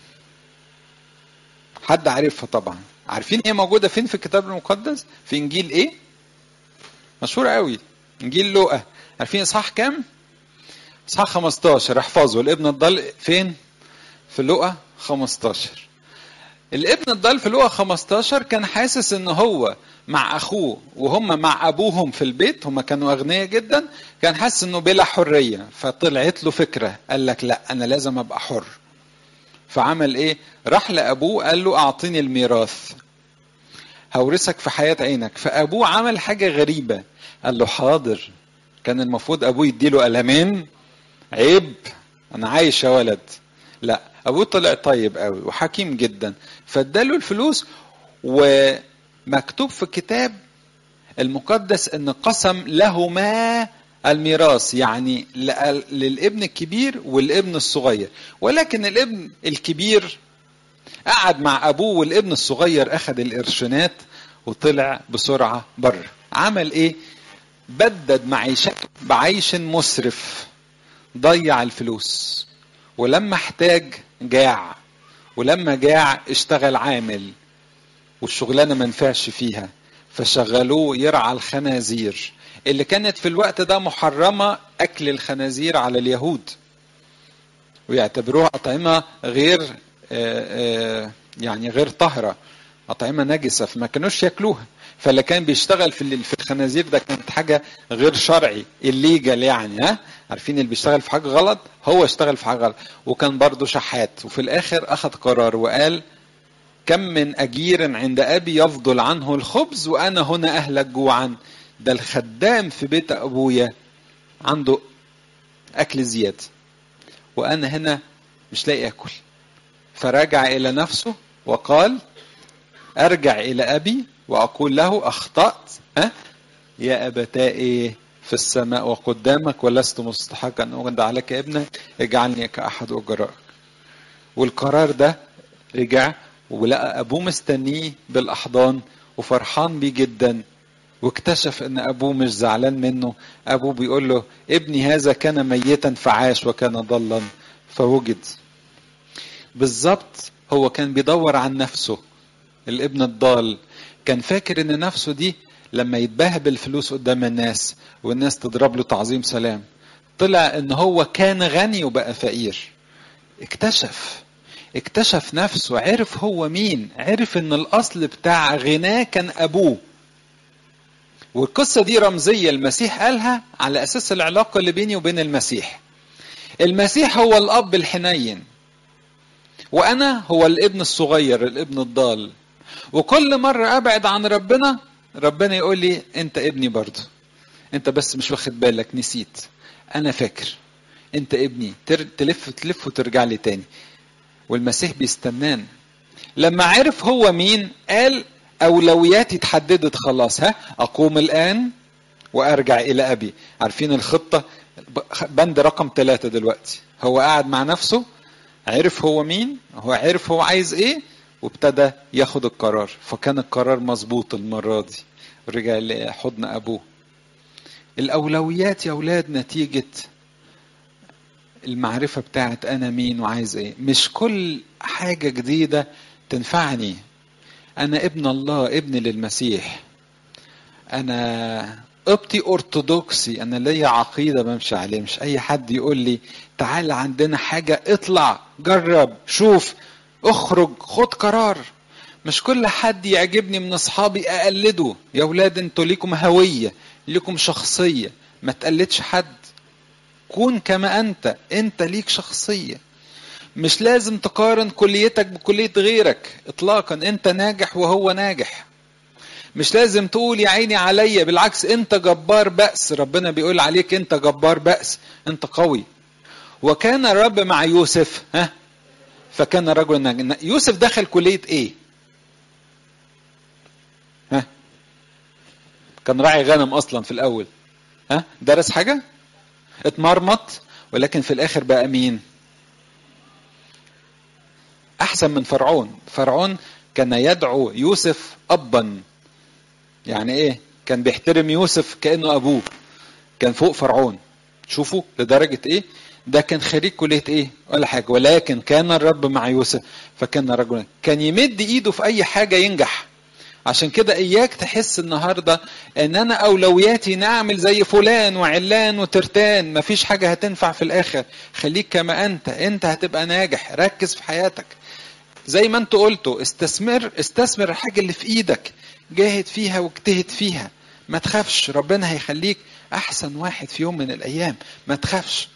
حد عارفها طبعا عارفين هي موجودة فين في الكتاب المقدس في انجيل ايه مشهور قوي انجيل لوقا عارفين اصحاح كام اصحاح 15 احفظوا الابن الضال فين في لقا 15 الابن الضال في لقا 15 كان حاسس ان هو مع اخوه وهم مع ابوهم في البيت هم كانوا اغنياء جدا كان حاسس انه بلا حريه فطلعت له فكره قال لك لا انا لازم ابقى حر فعمل ايه راح لابوه قال له اعطيني الميراث هورثك في حياه عينك فابوه عمل حاجه غريبه قال له حاضر كان المفروض ابوه يديله قلمين عيب انا عايش يا ولد لا ابوه طلع طيب قوي وحكيم جدا فاداله الفلوس ومكتوب في الكتاب المقدس ان قسم لهما الميراث يعني للابن الكبير والابن الصغير ولكن الابن الكبير قعد مع ابوه والابن الصغير اخذ القرشينات وطلع بسرعه بره عمل ايه بدد معيشته بعيش مسرف ضيع الفلوس ولما احتاج جاع ولما جاع اشتغل عامل والشغلانه ما نفعش فيها فشغلوه يرعى الخنازير اللي كانت في الوقت ده محرمه اكل الخنازير على اليهود ويعتبروها اطعمه غير يعني غير طاهره اطعمه نجسه فما كانوش ياكلوها فاللي كان بيشتغل في ال- في الخنازير ده كانت حاجه غير شرعي الليجل يعني ها عارفين اللي بيشتغل في حاجه غلط هو اشتغل في حاجه غلط وكان برضه شحات وفي الاخر اخذ قرار وقال كم من أجير عند أبي يفضل عنه الخبز وأنا هنا أهلك جوعا ده الخدام في بيت أبويا عنده أكل زيادة وأنا هنا مش لاقي أكل فرجع إلى نفسه وقال أرجع إلى أبي وأقول له أخطأت ها يا أبتائي في السماء وقدامك ولست مستحقا أن أودع لك ابنك اجعلني كأحد أجرائك والقرار ده رجع ولقى ابوه مستنيه بالاحضان وفرحان بيه جدا واكتشف ان ابوه مش زعلان منه ابوه بيقول له ابني هذا كان ميتا فعاش وكان ضلا فوجد بالظبط هو كان بيدور عن نفسه الابن الضال كان فاكر ان نفسه دي لما يتبهبل فلوس قدام الناس والناس تضرب له تعظيم سلام طلع ان هو كان غني وبقى فقير اكتشف اكتشف نفسه عرف هو مين عرف ان الاصل بتاع غناه كان ابوه والقصة دي رمزية المسيح قالها على أساس العلاقة اللي بيني وبين المسيح المسيح هو الأب الحنين وأنا هو الابن الصغير الابن الضال وكل مرة أبعد عن ربنا ربنا يقول لي أنت ابني برضه أنت بس مش واخد بالك نسيت أنا فاكر أنت ابني تر- تلف تلف وترجع لي تاني والمسيح بيستنانا لما عرف هو مين قال اولوياتي اتحددت خلاص ها اقوم الان وارجع الى ابي عارفين الخطه بند رقم ثلاثة دلوقتي هو قاعد مع نفسه عرف هو مين هو عرف هو عايز ايه وابتدى ياخد القرار فكان القرار مظبوط المرة دي رجع لحضن ابوه الاولويات يا اولاد نتيجة المعرفة بتاعت أنا مين وعايز إيه مش كل حاجة جديدة تنفعني أنا ابن الله ابن للمسيح أنا قبطي أرثوذكسي أنا ليا عقيدة بمشي عليه مش أي حد يقول لي تعال عندنا حاجة اطلع جرب شوف اخرج خد قرار مش كل حد يعجبني من أصحابي أقلده يا ولاد انتوا ليكم هوية ليكم شخصية ما تقلدش حد كون كما انت انت ليك شخصيه مش لازم تقارن كليتك بكليه غيرك اطلاقا انت ناجح وهو ناجح مش لازم تقول يا عيني عليا بالعكس انت جبار بأس ربنا بيقول عليك انت جبار بأس انت قوي وكان الرب مع يوسف ها فكان رجل ناجح يوسف دخل كلية ايه ها كان راعي غنم اصلا في الاول ها درس حاجه اتمرمط ولكن في الاخر بقى مين احسن من فرعون فرعون كان يدعو يوسف ابا يعني ايه كان بيحترم يوسف كانه ابوه كان فوق فرعون شوفوا لدرجه ايه ده كان خريج كليه ايه ولا حاجه ولكن كان الرب مع يوسف فكان رجلا كان يمد ايده في اي حاجه ينجح عشان كده اياك تحس النهارده ان انا اولوياتي نعمل زي فلان وعلان وترتان مفيش حاجه هتنفع في الاخر خليك كما انت انت هتبقى ناجح ركز في حياتك زي ما انتوا قلتوا استثمر استثمر الحاجه اللي في ايدك جاهد فيها واجتهد فيها ما تخافش ربنا هيخليك احسن واحد في يوم من الايام ما تخافش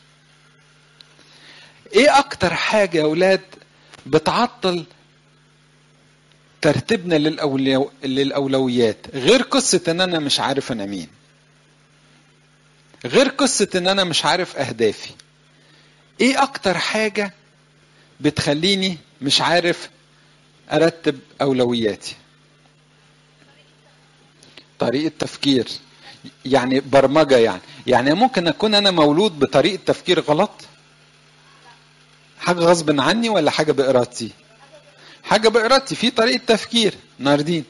ايه اكتر حاجه يا اولاد بتعطل ترتيبنا للأولو... للأولويات غير قصة إن أنا مش عارف أنا مين غير قصة إن أنا مش عارف أهدافي إيه أكتر حاجة بتخليني مش عارف أرتب أولوياتي طريقة تفكير يعني برمجة يعني يعني ممكن أكون أنا مولود بطريقة تفكير غلط حاجة غصب عني ولا حاجة بإرادتي حاجة بإرادتي في طريقة تفكير ناردين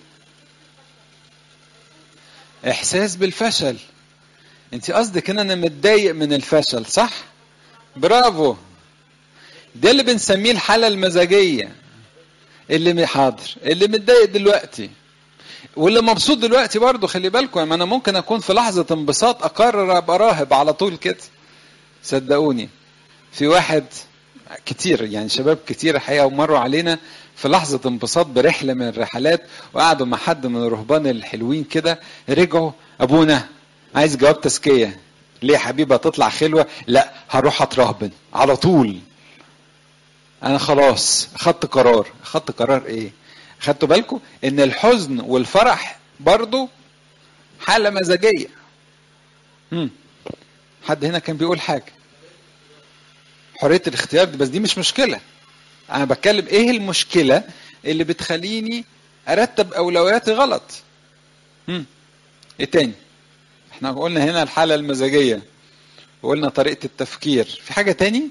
إحساس بالفشل أنت قصدك إن أنا متضايق من الفشل صح؟ برافو ده اللي بنسميه الحالة المزاجية اللي حاضر اللي متضايق دلوقتي واللي مبسوط دلوقتي برضه خلي بالكم ما انا ممكن اكون في لحظه انبساط اقرر ابقى راهب على طول كده صدقوني في واحد كتير يعني شباب كتير الحقيقه ومروا علينا في لحظه انبساط برحله من الرحلات وقعدوا مع حد من الرهبان الحلوين كده رجعوا ابونا عايز جواب تزكيه ليه يا حبيبي هتطلع خلوه لا هروح اترهبن على طول انا خلاص خدت قرار خدت قرار ايه خدتوا بالكم ان الحزن والفرح برضو حاله مزاجيه هم. حد هنا كان بيقول حاجه حريه الاختيار دي بس دي مش مشكله انا بتكلم ايه المشكله اللي بتخليني ارتب اولوياتي غلط هم. ايه تاني احنا قلنا هنا الحاله المزاجيه وقلنا طريقه التفكير في حاجه تاني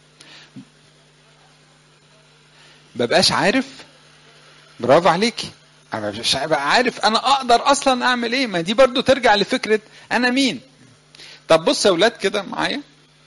ببقاش عارف برافو عليكي انا مش هبقى عارف انا اقدر اصلا اعمل ايه ما دي برضو ترجع لفكره انا مين طب بص يا اولاد كده معايا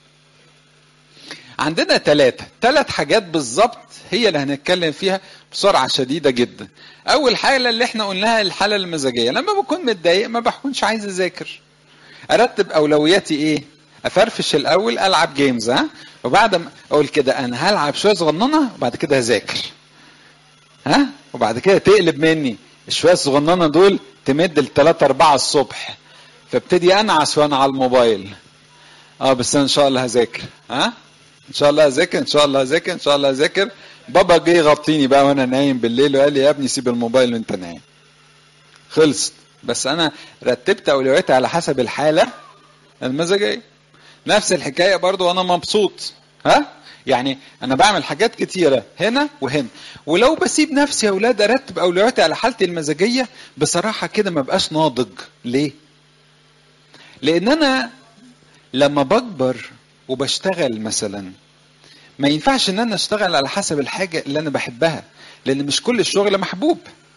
عندنا ثلاثة ثلاث حاجات بالظبط هي اللي هنتكلم فيها بسرعة شديدة جدا أول حالة اللي احنا قلناها الحالة المزاجية لما بكون متضايق ما بكونش عايز أذاكر أرتب أولوياتي إيه أفرفش الأول ألعب جيمز ها وبعد ما أقول كده أنا هلعب شوية صغننة وبعد كده هذاكر ها وبعد كده تقلب مني الشوية الصغننة دول تمد لثلاثة أربعة الصبح فابتدي أنعس وأنا على الموبايل اه بس أنا إن شاء الله هذاكر ها ان شاء الله هذاكر ان شاء الله هذاكر ان شاء الله هذاكر بابا جه يغطيني بقى وانا نايم بالليل وقال لي يا ابني سيب الموبايل وانت نايم خلصت بس انا رتبت اولوياتي على حسب الحاله المزاجيه نفس الحكايه برضو وانا مبسوط ها يعني انا بعمل حاجات كتيره هنا وهنا ولو بسيب نفسي يا اولاد ارتب اولوياتي على حالتي المزاجيه بصراحه كده ما بقاش ناضج ليه لان انا لما بكبر وبشتغل مثلا ما ينفعش ان انا اشتغل على حسب الحاجه اللي انا بحبها لان مش كل الشغل محبوب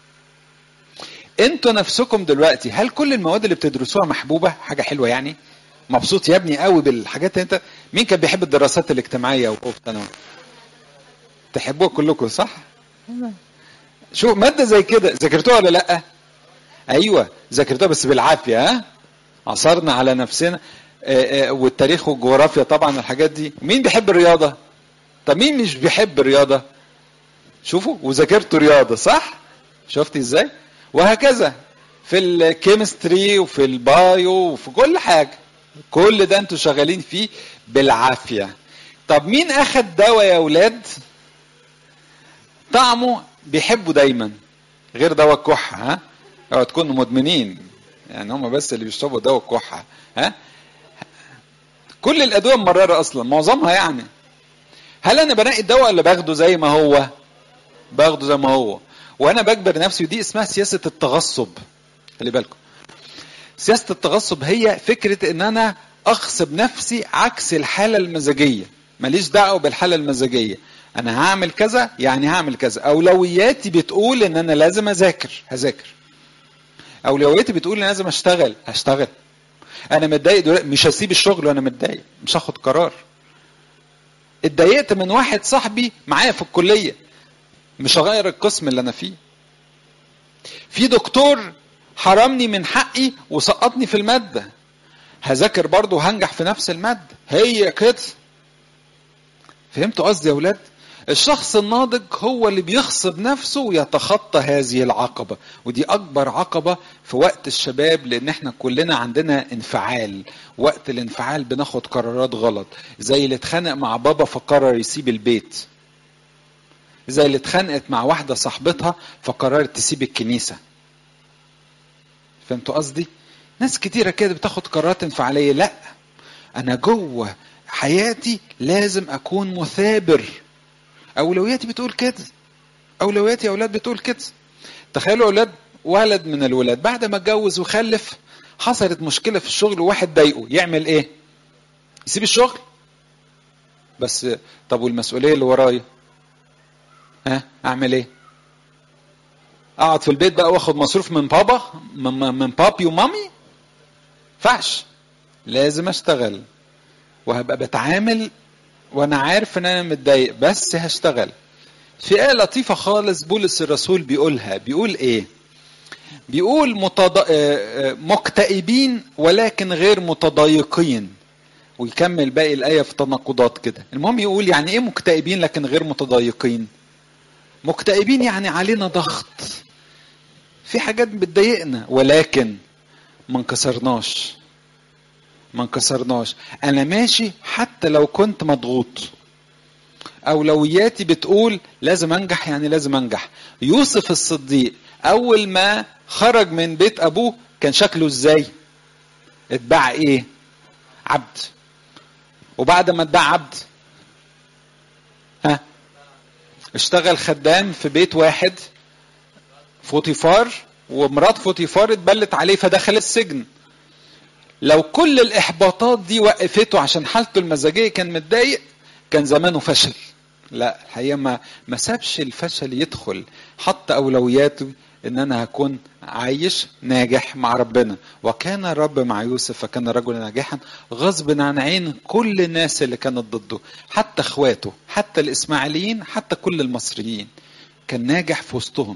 انتوا نفسكم دلوقتي هل كل المواد اللي بتدرسوها محبوبه حاجه حلوه يعني مبسوط يا ابني قوي بالحاجات انت مين كان بيحب الدراسات الاجتماعيه وهو في ثانوي تحبوها كلكم صح شو ماده زي كده ذاكرتوها ولا لا ايوه ذاكرتوها بس بالعافيه ها عصرنا على نفسنا والتاريخ والجغرافيا طبعا الحاجات دي مين بيحب الرياضه طب مين مش بيحب الرياضه شوفوا وذاكرتوا رياضه صح شفتي ازاي وهكذا في الكيمستري وفي البايو وفي كل حاجه كل ده انتوا شغالين فيه بالعافيه طب مين اخد دواء يا اولاد طعمه بيحبه دايما غير دواء الكحه ها اوعوا تكونوا مدمنين يعني هم بس اللي بيشربوا دواء الكحه ها كل الادويه مراره اصلا معظمها يعني هل انا بنقي الدواء ولا باخده زي ما هو باخده زي ما هو وانا بجبر نفسي ودي اسمها سياسه التغصب خلي بالكم سياسه التغصب هي فكره ان انا اغصب نفسي عكس الحاله المزاجيه ماليش دعوه بالحاله المزاجيه انا هعمل كذا يعني هعمل كذا اولوياتي بتقول ان انا لازم اذاكر هذاكر اولوياتي بتقول ان لازم اشتغل هشتغل انا متضايق دلوقتي مش هسيب الشغل وانا متضايق مش هاخد قرار اتضايقت من واحد صاحبي معايا في الكليه مش هغير القسم اللي انا فيه في دكتور حرمني من حقي وسقطني في الماده هذاكر برضه وهنجح في نفس الماده هي كده فهمتوا قصدي يا اولاد الشخص الناضج هو اللي بيغصب نفسه ويتخطى هذه العقبة ودي أكبر عقبة في وقت الشباب لأن احنا كلنا عندنا انفعال وقت الانفعال بناخد قرارات غلط زي اللي اتخانق مع بابا فقرر يسيب البيت زي اللي اتخانقت مع واحدة صاحبتها فقررت تسيب الكنيسة فهمتوا قصدي؟ ناس كتيرة كده بتاخد قرارات انفعالية لا أنا جوه حياتي لازم أكون مثابر اولوياتي بتقول كده اولوياتي يا اولاد بتقول كده تخيلوا اولاد ولد من الولاد بعد ما اتجوز وخلف حصلت مشكله في الشغل وواحد ضايقه يعمل ايه يسيب الشغل بس طب والمسؤوليه اللي ورايا ها اعمل ايه اقعد في البيت بقى واخد مصروف من بابا من, من بابي ومامي فعش لازم اشتغل وهبقى بتعامل وانا عارف ان انا متضايق بس هشتغل في آية لطيفة خالص بولس الرسول بيقولها بيقول ايه بيقول متض... مكتئبين ولكن غير متضايقين ويكمل باقي الآية في تناقضات كده المهم يقول يعني إيه مكتئبين لكن غير متضايقين مكتئبين يعني علينا ضغط في حاجات بتضايقنا ولكن ما انكسرناش ما انكسرناش انا ماشي حتى لو كنت مضغوط اولوياتي بتقول لازم انجح يعني لازم انجح يوسف الصديق اول ما خرج من بيت ابوه كان شكله ازاي اتباع ايه عبد وبعد ما اتباع عبد ها اشتغل خدام في بيت واحد فوتيفار ومرات فوتيفار اتبلت عليه فدخل السجن لو كل الاحباطات دي وقفته عشان حالته المزاجيه كان متضايق كان زمانه فشل لا الحقيقه ما ما سابش الفشل يدخل حط اولوياته ان انا هكون عايش ناجح مع ربنا وكان الرب مع يوسف فكان رجلا ناجحا غصب عن عين كل الناس اللي كانت ضده حتى اخواته حتى الاسماعيليين حتى كل المصريين كان ناجح في وسطهم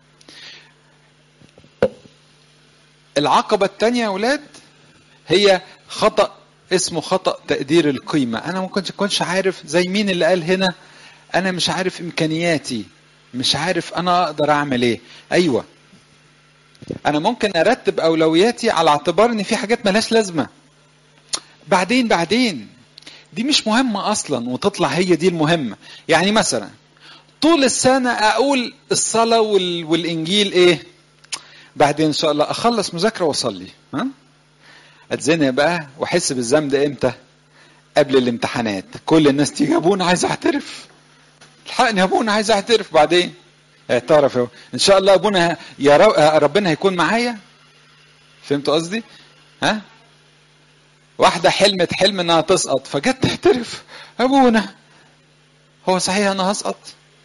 العقبة الثانية يا أولاد هي خطأ اسمه خطأ تقدير القيمة أنا ممكن تكونش عارف زي مين اللي قال هنا أنا مش عارف إمكانياتي مش عارف أنا أقدر أعمل إيه أيوة أنا ممكن أرتب أولوياتي على اعتبار إن في حاجات ملهاش لازمة بعدين بعدين دي مش مهمة أصلا وتطلع هي دي المهمة يعني مثلا طول السنة أقول الصلاة وال... والإنجيل إيه بعدين ان شاء الله اخلص مذاكره واصلي ها اتزنق بقى واحس بالذنب ده امتى قبل الامتحانات كل الناس تيجي يا ابونا عايز اعترف الحقني يا ابونا عايز اعترف بعدين اعترف اهو ان شاء الله ابونا يا رب ربنا هيكون معايا فهمت قصدي ها واحده حلمت حلم انها تسقط فجت تعترف ابونا هو صحيح انا هسقط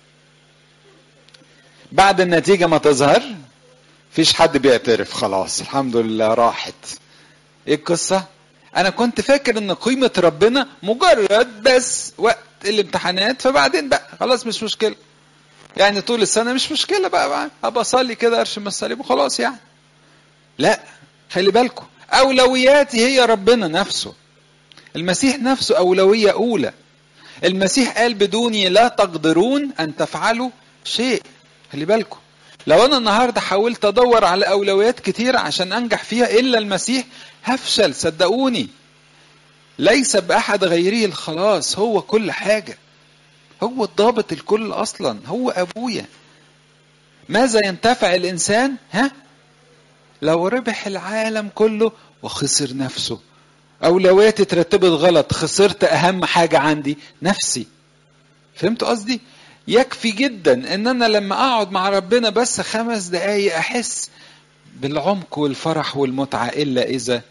بعد النتيجه ما تظهر فيش حد بيعترف خلاص الحمد لله راحت ايه القصة انا كنت فاكر ان قيمة ربنا مجرد بس وقت الامتحانات فبعدين بقى خلاص مش مشكلة يعني طول السنة مش مشكلة بقى, بقى. ابقى اصلي كده ارشم الصليب وخلاص يعني لا خلي بالكم اولوياتي هي ربنا نفسه المسيح نفسه اولوية اولى المسيح قال بدوني لا تقدرون ان تفعلوا شيء خلي بالكم لو انا النهارده حاولت ادور على اولويات كتير عشان انجح فيها الا المسيح هفشل صدقوني ليس باحد غيره الخلاص هو كل حاجه هو الضابط الكل اصلا هو ابويا ماذا ينتفع الانسان ها لو ربح العالم كله وخسر نفسه اولوياتي اترتبت غلط خسرت اهم حاجه عندي نفسي فهمت قصدي يكفي جدا ان انا لما اقعد مع ربنا بس خمس دقايق احس بالعمق والفرح والمتعة الا اذا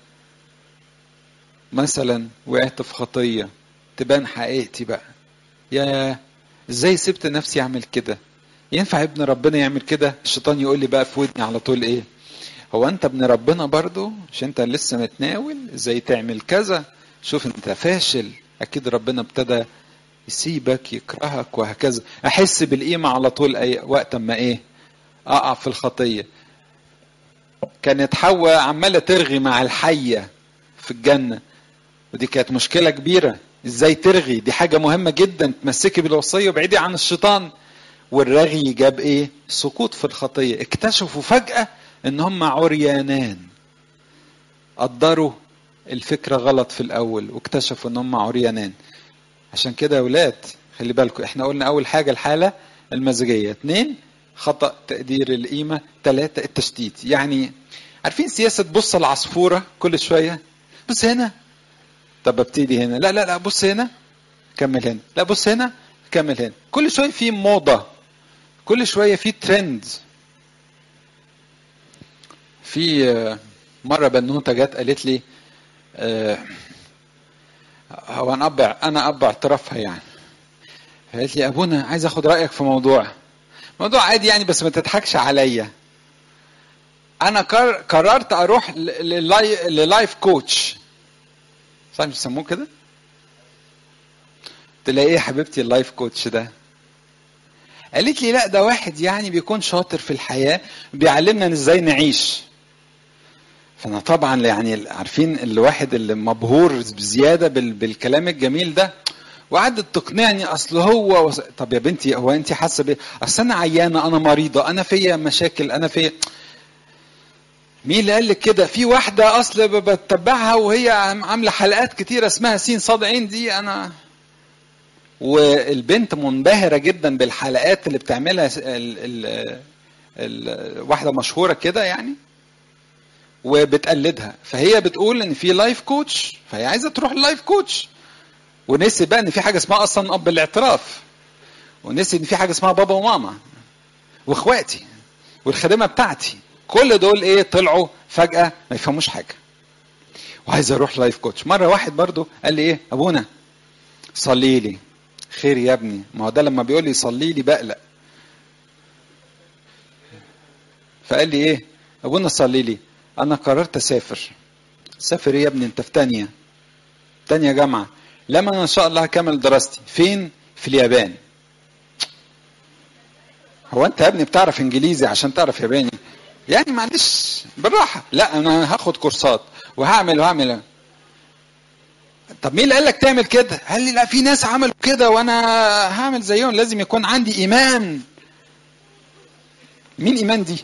مثلا وقعت في خطية تبان حقيقتي بقى يا ازاي سبت نفسي اعمل كده ينفع ابن ربنا يعمل كده الشيطان يقول لي بقى في ودني على طول ايه هو انت ابن ربنا برضو مش انت لسه متناول ازاي تعمل كذا شوف انت فاشل اكيد ربنا ابتدى يسيبك يكرهك وهكذا احس بالقيمه على طول اي وقت اما ايه اقع في الخطيه كانت حواء عماله ترغي مع الحيه في الجنه ودي كانت مشكله كبيره ازاي ترغي دي حاجه مهمه جدا تمسكي بالوصيه وبعيدي عن الشيطان والرغي جاب ايه سقوط في الخطيه اكتشفوا فجاه ان هم عريانان قدروا الفكره غلط في الاول واكتشفوا ان هم عريانان عشان كده يا ولاد خلي بالكم احنا قلنا اول حاجه الحاله المزاجيه اثنين خطا تقدير القيمه ثلاثه التشتيت يعني عارفين سياسه بص العصفوره كل شويه بص هنا طب ابتدي هنا لا لا لا بص هنا كمل هنا لا بص هنا كمل هنا كل شويه في موضه كل شويه في ترند في مره بنوته جت قالت لي أه هو انا اب انا اب اعترافها يعني قالت لي ابونا عايز اخد رايك في موضوع موضوع عادي يعني بس ما تضحكش عليا انا قررت اروح للايف كوتش صح بيسموه كده تلاقي ايه حبيبتي اللايف كوتش ده قالت لي لا ده واحد يعني بيكون شاطر في الحياه بيعلمنا ازاي نعيش فانا طبعا يعني عارفين الواحد اللي مبهور بزياده بال- بالكلام الجميل ده وقعدت تقنعني اصل هو وص... طب يا بنتي هو انت حاسه بايه؟ اصل انا عيانه انا مريضه انا فيا مشاكل انا فيا مين اللي قال لك كده؟ في واحده اصل ب- بتبعها وهي عم- عامله حلقات كتيره اسمها سين صاد عين دي انا والبنت منبهره جدا بالحلقات اللي بتعملها س- ال... ال... ال... واحده مشهوره كده يعني وبتقلدها فهي بتقول ان في لايف كوتش فهي عايزه تروح اللايف كوتش ونسي بقى ان في حاجه اسمها اصلا اب الاعتراف ونسي ان في حاجه اسمها بابا وماما واخواتي والخادمه بتاعتي كل دول ايه طلعوا فجاه ما يفهموش حاجه وعايز اروح لايف كوتش مره واحد برضو قال لي ايه ابونا صلي لي خير يا ابني ما هو ده لما بيقول لي صلي لي بقلق فقال لي ايه ابونا صلي لي انا قررت اسافر سافر ايه يا ابني انت في تانية تانية جامعة لما انا ان شاء الله هكمل دراستي فين في اليابان هو انت يا ابني بتعرف انجليزي عشان تعرف ياباني يعني معلش بالراحة لا انا هاخد كورسات وهعمل وهعمل طب مين اللي قال لك تعمل كده؟ قال لي لا في ناس عملوا كده وانا هعمل زيهم لازم يكون عندي ايمان. مين ايمان دي؟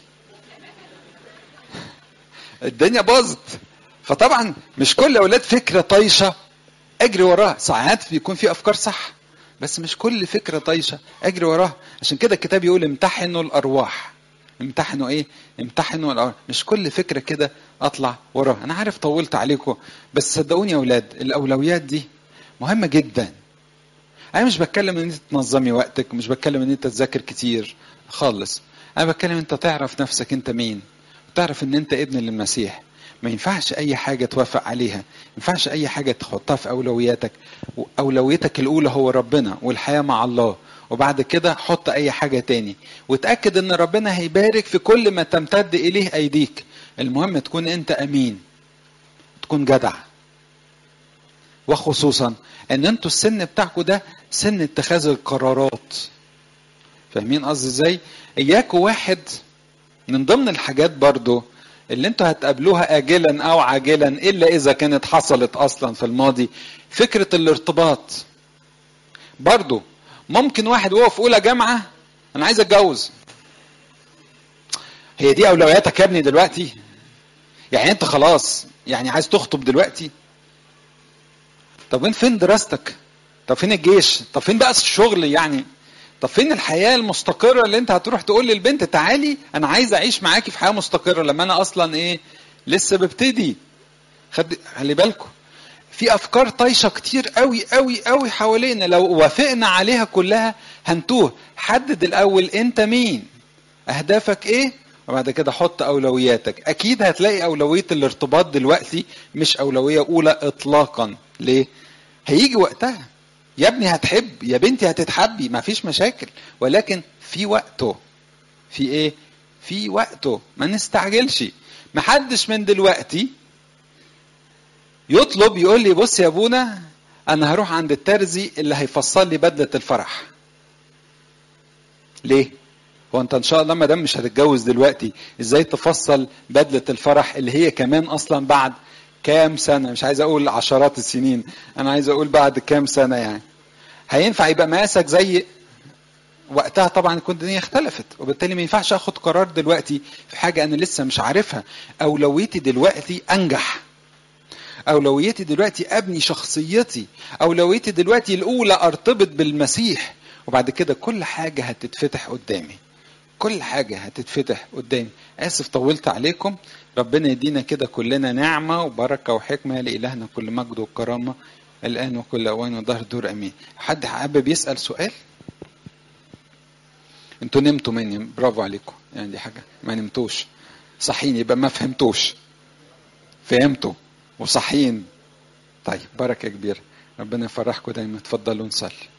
الدنيا باظت. فطبعا مش كل اولاد فكره طايشه اجري وراها، ساعات بيكون في افكار صح بس مش كل فكره طايشه اجري وراها، عشان كده الكتاب يقول امتحنوا الارواح. امتحنوا ايه؟ امتحنوا الارواح، مش كل فكره كده اطلع وراها، انا عارف طولت عليكم بس صدقوني يا اولاد الاولويات دي مهمه جدا. انا مش بتكلم ان انت تنظمي وقتك، مش بتكلم ان انت تذاكر كتير خالص. انا بتكلم انت تعرف نفسك انت مين، وتعرف ان انت ابن للمسيح. ما ينفعش اي حاجه توافق عليها، ما ينفعش اي حاجه تحطها في اولوياتك، واولويتك الاولى هو ربنا والحياه مع الله، وبعد كده حط اي حاجه تاني، وتاكد ان ربنا هيبارك في كل ما تمتد اليه ايديك. المهم تكون انت امين. تكون جدع. وخصوصا ان انتوا السن بتاعكم ده سن اتخاذ القرارات. فاهمين قصدي ازاي؟ اياكوا واحد من ضمن الحاجات برضو اللي انتوا هتقابلوها اجلا او عاجلا الا اذا كانت حصلت اصلا في الماضي فكره الارتباط برضو ممكن واحد وهو في اولى جامعه انا عايز اتجوز هي دي اولوياتك يا ابني دلوقتي يعني انت خلاص يعني عايز تخطب دلوقتي طب وين فين دراستك طب فين الجيش طب فين بقى الشغل يعني طب فين الحياه المستقره اللي انت هتروح تقول للبنت تعالي انا عايز اعيش معاكي في حياه مستقره لما انا اصلا ايه لسه ببتدي خد خلي بالكم في افكار طايشه كتير قوي قوي قوي حوالينا لو وافقنا عليها كلها هنتوه حدد الاول انت مين اهدافك ايه وبعد كده حط اولوياتك اكيد هتلاقي اولويه الارتباط دلوقتي مش اولويه اولى اطلاقا ليه هيجي وقتها يا ابني هتحب يا بنتي هتتحبي ما فيش مشاكل ولكن في وقته في ايه في وقته ما نستعجلش محدش من دلوقتي يطلب يقول لي بص يا ابونا انا هروح عند الترزي اللي هيفصل لي بدله الفرح ليه هو انت ان شاء الله ما دام مش هتتجوز دلوقتي ازاي تفصل بدله الفرح اللي هي كمان اصلا بعد كام سنه مش عايز اقول عشرات السنين انا عايز اقول بعد كام سنه يعني هينفع يبقى مقاسك زي وقتها طبعا كنت الدنيا اختلفت وبالتالي ما ينفعش اخد قرار دلوقتي في حاجه انا لسه مش عارفها اولويتي دلوقتي انجح اولويتي دلوقتي ابني شخصيتي اولويتي دلوقتي الاولى ارتبط بالمسيح وبعد كده كل حاجه هتتفتح قدامي كل حاجة هتتفتح قدامي آسف طولت عليكم ربنا يدينا كده كلنا نعمة وبركة وحكمة لإلهنا كل مجد وكرامة الآن وكل أوان وظهر دور أمين حد حابب يسأل سؤال انتوا نمتوا مني برافو عليكم يعني دي حاجة ما نمتوش صحيين يبقى ما فهمتوش فهمتوا وصحيين طيب بركة كبيرة ربنا يفرحكم دايما اتفضلوا نصلي